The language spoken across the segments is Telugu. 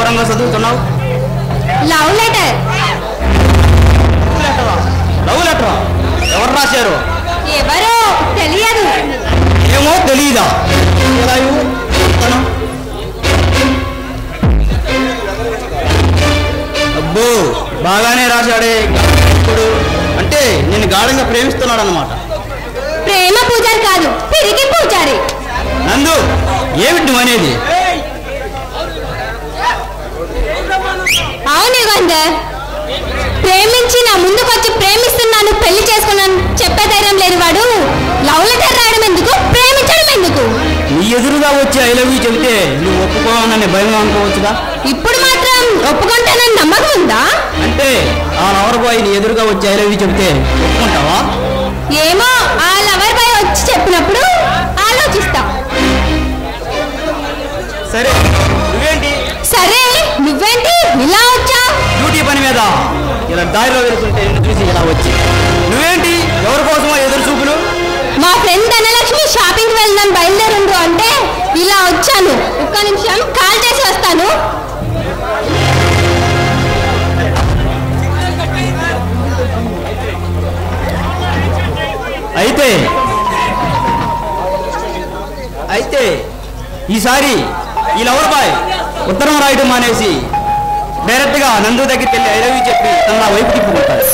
ముమ్మరంగా చదువుతున్నావు లవ్ లెటర్ లవ్ లెటరా ఎవరు రాశారు ఎవరో తెలియదు ఏమో తెలియదా ఎలా ఇవ్వు? ఇస్తాను. అబ్బో బాగానే రాశాడే ఇప్పుడు అంటే నేను గాఢంగా ప్రేమిస్తున్నాడు అనమాట ప్రేమ పూజారి కాదు పిరికి పూజారి నందు ఏమిటి నువ్వు అనేది అవును యుగంధర్ ప్రేమించి నా ముందుకొచ్చి ప్రేమిస్తున్నాను పెళ్లి చేసుకున్నాను చెప్పే ధైర్యం లేని వాడు లవ్ లెటర్ రాయడం ఎందుకు ప్రేమించడం ఎందుకు నీ ఎదురుగా వచ్చి ఐ లవ్ యూ చెబితే నువ్వు ఒప్పుకోవాలని భయం అనుకోవచ్చుగా ఇప్పుడు మాత్రం ఒప్పుకుంటానని నమ్మకం ఉందా అంటే ఆ లవర్ బాయ్ నీ ఎదురుగా వచ్చి ఐ లవ్ యూ చెబితే ఒప్పుకుంటావా ఏమో ఆ లవర్ బాయ్ వచ్చి చెప్పినప్పుడు ఆలోచిస్తా సరే నువ్వేంటి సరే నువ్వేంటి ఇలా వచ్చా డ్యూటీ పని మీద ఇలా దారిలో వెళ్తుంటే నిన్ను చూసి ఇలా వచ్చి నువ్వేంటి ఎవరి కోసమో ఎదురు చూపులు మా ఫ్రెండ్ ధనలక్ష్మి షాపింగ్ వెళ్దాం బయలుదేరుండు అంటే ఇలా వచ్చాను ఒక్క నిమిషం కాల్ చేసి వస్తాను అయితే అయితే ఈసారి ఈ లవర్ బాయ్ ఉత్తరం రాయడం మానేసి డైరెక్ట్ గా నందు దగ్గరికి వెళ్ళి ఐ లవ్ యూ చెప్పి తన నా వైపు తిప్పుకుంటాడు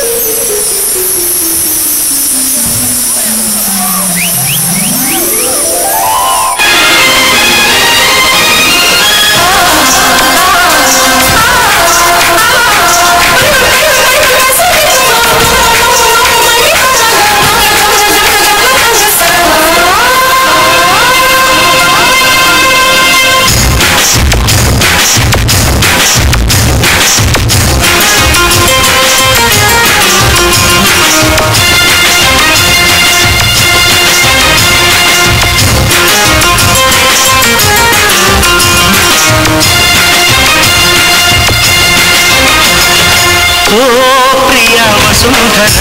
ఓ ప్రియ వసుంధర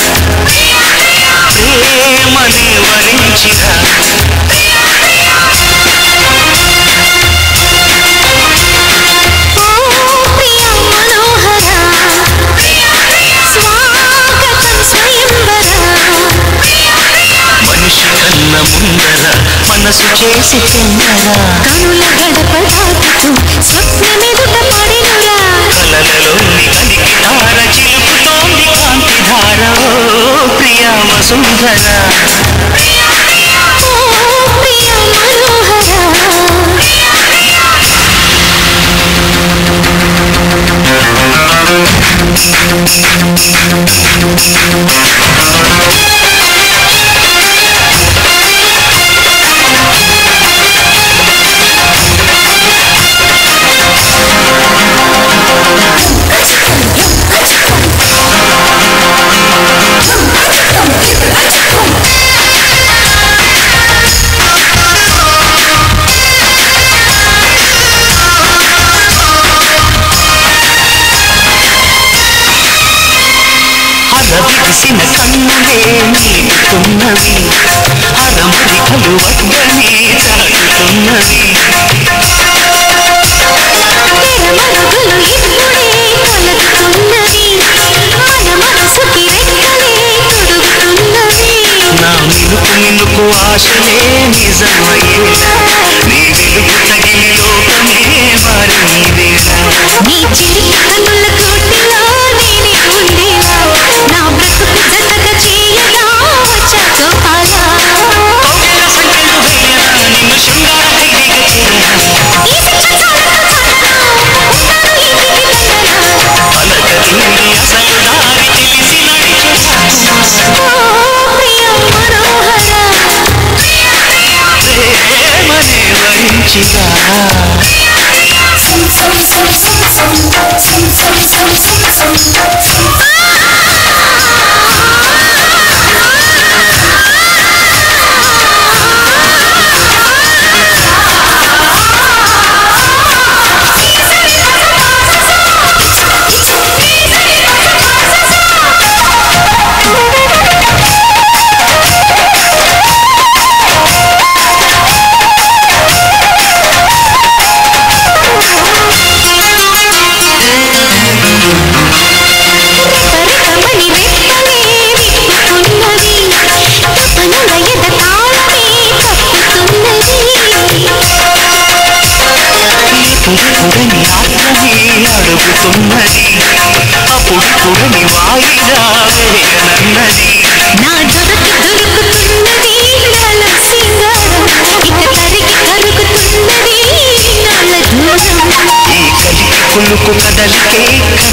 ప్రేమని వరించిన మనిషి కన్న ముందర మనసు చేసి చెందరా కనుల గడప దాటుతూ స్వప్నమెదుట పడినురా కలలలోని కలికి ధార చిలుపుతోంది కాంతి ధార ఓ ప్రియ వసుంధర ఓ ప్రియ మనోహరా అలవిరిసిన కన్నులే నీటుతున్నవి అరమరికలు వడ్డని చాటుతున్నవి తెరమరుగులు ఇప్పుడే కొలుకుతున్నవి మన మనసుకి రెక్కలే తొడుగుతున్నవి నా మినుకు మినుకు ఆశలే నిజమయ్యేలా నీ వెలుగు తగిలి లోకమే మారిందేలా నీ చిలిపి కన్నుల కోటిలో నేనే ఉండేలా నా బ్రతుకు జతక చేయగా వచ్చా గోపాలా కౌగిల సంఖ్యలు వేయరా నిన్ను శృంగార ఖైదీగా చేరరా ఈ శిక్ష చాలక చాలక ఉంటాను ఈ పిరికి దండన పలకరింది అసలు దారి తెలిసి నడిచే ఓ ప్రియ మనోహరా ప్రేమనే వరించిగా ఆ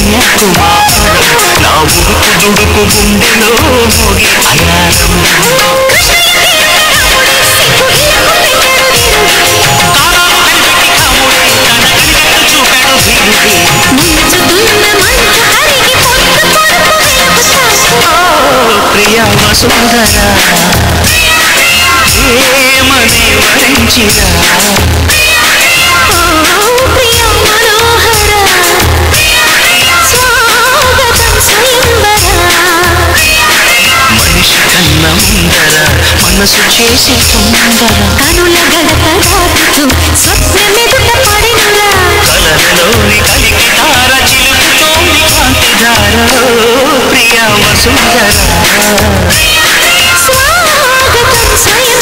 కన్యాకుమారం నా ఉడుకు దుడుకు గుండెలో మోగి అయారం కాలాలు కనిపెట్టి కాముడే తన కనిపెట్టు చూపాడు వీరుడే ప్రియ వసుంధర ఏమని వరించిరా మనిషి కన్న ముందర మనసు చేసి తొందర కనుల గడప దాటుతూ స్వప్నమెదుట పడినురా కలలోని కలికి తార చిలుకుతోంది కాంతి ధార ప్రియ వసుంధర స్వాగతం స్వయం